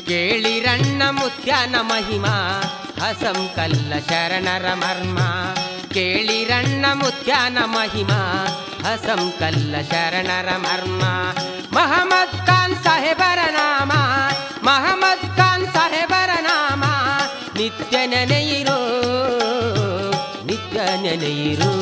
ಕೇಳಿರಣ್ಣ ಮುತ್ಯನ ಮಹಿಮಾ ಹಸಂಕಲ್ಲ ಶರಣರ ಮರ್ಮ ಕೇಳಿರಣ್ಣ ಮುತ್ಯನ ಮಹಿಮಾ ಹಸಂಕಲ್ಲ ಶರಣರ ಮರ್ಮ ಮಹಮ್ಮದ್ ಖಾನ್ ಸಾಹೇಬರ ನಾಮ ಮಹಮ್ಮದ್ ಖಾನ್ ಸಾಹೇಬರ ನಾಮ ನಿತ್ಯ ನೆನೆಯಿರೋ ನಿತ್ಯ ನೆನೆಯಿರೋ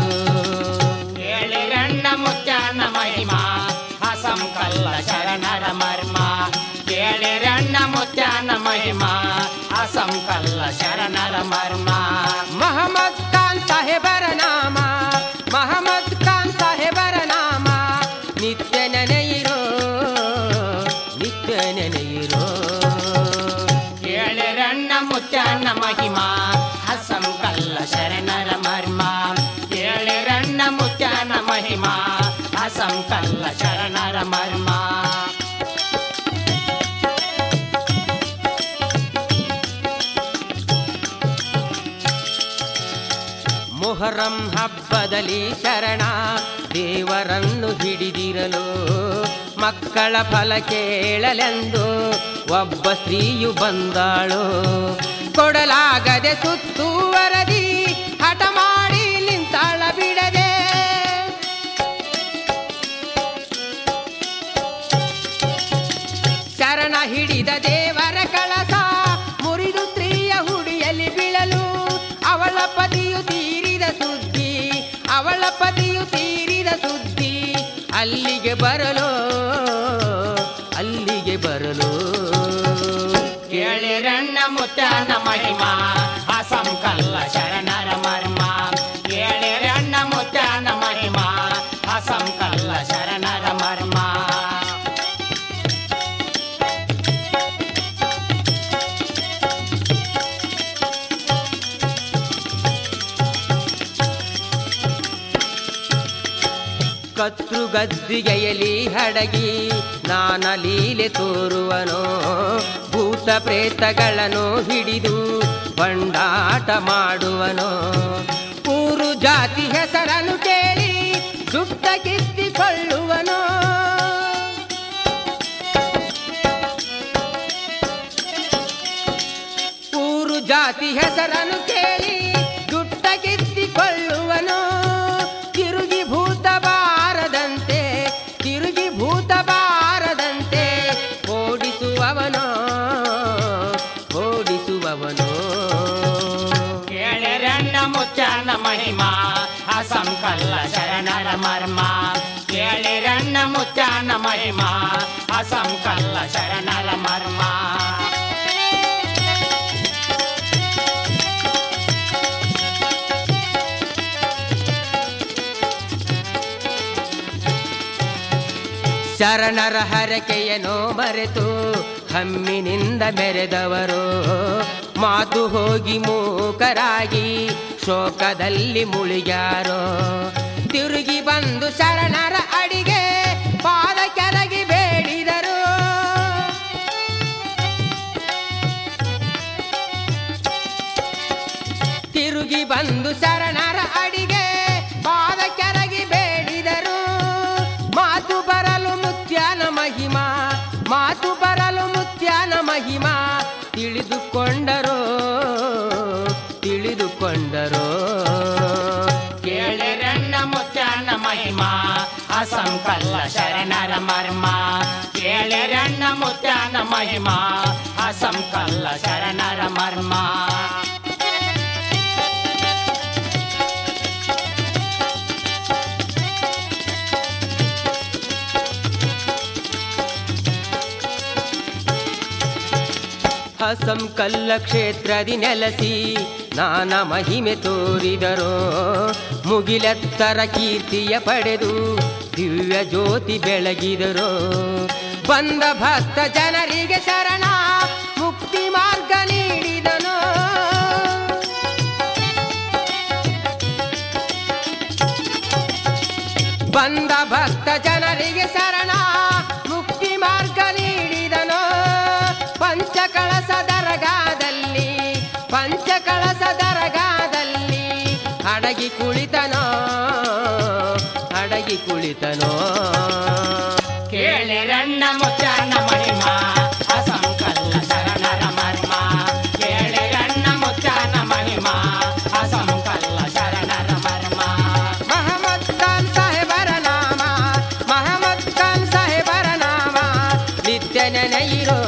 ಕೇಳಿರಣ್ಣ ಮುತ್ಯನ ಮಹಿಮಾ ಹಸಂ ಕಲ್ಲ ಶರಣರ ಮರ್ಮ ಕೇಳಿರಣ್ಣ ಮುತ್ಯನ ಮಹಿಮಾ ಹಸಂ ಕಲ್ಲ ಶರಣರ ಮರ್ಮ ಮಹಮ್ಮದ್ ಖಾನ್ ಸಾಹೇಬರ ನಾಮ ಮಹಮ್ಮದ್ ಖಾನ್ ಸಾಹೇಬರ ನಾಮ ನಿತ್ಯ ನೆನೆಯಿರೋ ನಿತ್ಯ ನೆನೆಯಿರೋ ಕೇಳಿರಣ್ಣ ಮುತ್ಯನ ಮಹಿಮಾ ಹಸಂ ಕಲ್ಲ ಶರಣರ ಮರ್ಮ ಕೇಳಿರಣ್ಣ ಮುತ್ಯನ ಮಹಿಮಾ ಹಸಂ ಕಲ್ಲ ಶರಣರ ಮರ್ಮ ಮೊಹರಂ ಹಬ್ಬದಲ್ಲಿ ಶರಣ ದೇವರನ್ನು ಹಿಡಿದಿರಲು ಮಕ್ಕಳ ಫಲ ಕೇಳಲೆಂದು ಒಬ್ಬ ಸ್ತ್ರೀಯು ಬಂದಾಳು ಕೊಡಲಾಗದೆ ಸುತ್ತುವರದಿ ಹಠ ಮಾಡಿ ನಿಂತಾಳ ಬಿಡದೆ ಶರಣ ಹಿಡಿದ ದೇವರ ಕಳಸ ಮುರಿದು ಸ್ತ್ರೀಯ ಹುಡಿಯಲ್ಲಿ ಬೀಳಲು ಅವಳ ಪತಿಯು ತೀರಿದ ಸುದ್ದಿ ಅವಳ ಪತಿಯು ತೀರಿದ ಸುದ್ದಿ ಅಲ್ಲಿಗೆ ಬರಲು ಅಲ್ಲಿಗೆ ಬರಲು ಕೇಳಿರಣ್ಣ ಮುತ್ಯನ ಮಹಿಮಾ ಹಸಂ ಕಲ್ಲ ಶರಣರ ಮರ್ಮ ಕೇಳಿರಣ್ಣ ಮುತ್ಯನ ಮಹಿಮಾ ಹಸಂ ಕಲ್ಲ ಶರಣರ ಮರ್ಮ ಕತ್ರು ಗದ್ದಿಗೆಯಲಿ ಹಡಗಿ ನಾನ ಲೀಲೆ ತೋರುವನೋ ಭೂತ ಪ್ರೇತಗಳನ್ನು ಹಿಡಿದು ಬಂಡಾಟ ಮಾಡುವನೋ ಮೂರು ಜಾತಿ ಹೆಸರನ್ನು ಕೇಳಿ ದುಡ್ಡ ಕಿತ್ತಿಕೊಳ್ಳುವನೋ ಊರು ಜಾತಿ ಹೆಸರನ್ನು ಕೇಳಿ ದುಡ್ಡ ಕಿತ್ತಿಕೊಳ್ಳುವನು ತಿರುಗಿ ಭೂತ ಬಾರದಂತೆ ತಿರುಗಿ ಭೂತ ಬಾರದಂತೆ ಓಡಿಸುವವನು ಓಡಿಸುವವನು ಕೇಳಿರಣ್ಣ ಮುತ್ಯನ ಮಹಿಮಾ ಹಸಂ ಕಲ್ಲ ಶರಣರ ಮರ್ಮ ಕೇಳಿರಣ್ಣ ಮುತ್ಯನ ಮಹಿಮಾ ಹಸಂ ಕಲ್ಲ ಶರಣರ ಮರ್ಮ ಶರಣರ ಹರಕೆಯನ್ನು ಮರೆತು ಹಮ್ಮಿನಿಂದ ಮೆರೆದವರು ಮಾತು ಹೋಗಿ ಮೂಕರಾಗಿ ಶೋಕದಲ್ಲಿ ಮುಳುಗ್ಯಾರೋ ತಿರುಗಿ ಬಂದು ಶರಣರ ಅಡಿಗೆ ಪಾದ ಕೆಳಗಿ ಬೇಡಿದರು ತಿರುಗಿ ಬಂದು ಶರಣರ ಅಡಿಗೆ ಪಾದ ಕೆಳಗಿ ಬೇಡಿದರು ಮಾತು ಬರಲು ಮುತ್ಯನ ಮಹಿಮಾ ಮಾತು ಬರಲು ಮುತ್ಯನ ಮಹಿಮಾ ತಿಳಿದುಕೊಂಡರೋ ತಿಳಿದುಕೊಂಡರೋ ಕೇಳಿರಣ್ಣ ಮುತ್ಯನ ಮಹಿಮಾ ಹಸಂ ಕಲ್ಲ ಶರಣರ ಮರ್ಮ ಕೇಳಿರಣ್ಣ ಮುತ್ಯನ ಮಹಿಮಾ ಹಸಂ ಕಲ್ಲ ಶರಣರ ಮರ್ಮ ಹಸಂ ಕಲ್ಲ ಕ್ಷೇತ್ರದಿ ನೆಲೆಸಿ ನಾನ ಮಹಿಮೆ ತೋರಿದರೋ ಮುಗಿಲೆತ್ತರ ಕೀರ್ತಿಯ ಪಡೆದು ದಿವ್ಯ ಜ್ಯೋತಿ ಬೆಳಗಿದರೋ ಬಂದ ಭಕ್ತ ಜನರಿಗೆ ಶರಣ ಮುಕ್ತಿ ಮಾರ್ಗ ನೀಡಿದನು ಬಂದ ಭಕ್ತ ಜನರಿಗೆ ಶರಣ ಮುಕ್ತಿ ಮಾರ್ಗ ನೀಡಿದನು ಪಂಚಕಳಸ ದರಗಾದಲ್ಲಿ ಪಂಚಕಳಸ ದರಗಾದಲ್ಲಿ ಅಡಗಿ ಕುಳಿತನೋ ಅಡಗಿ ಕುಳಿತನೋ ಕೇಳಿರಣ್ಣ ಮುತ್ಯನ ಮಹಿಮಾ ಅಸಂಕಲ್ಲ ನೆನೆಯಿರೋ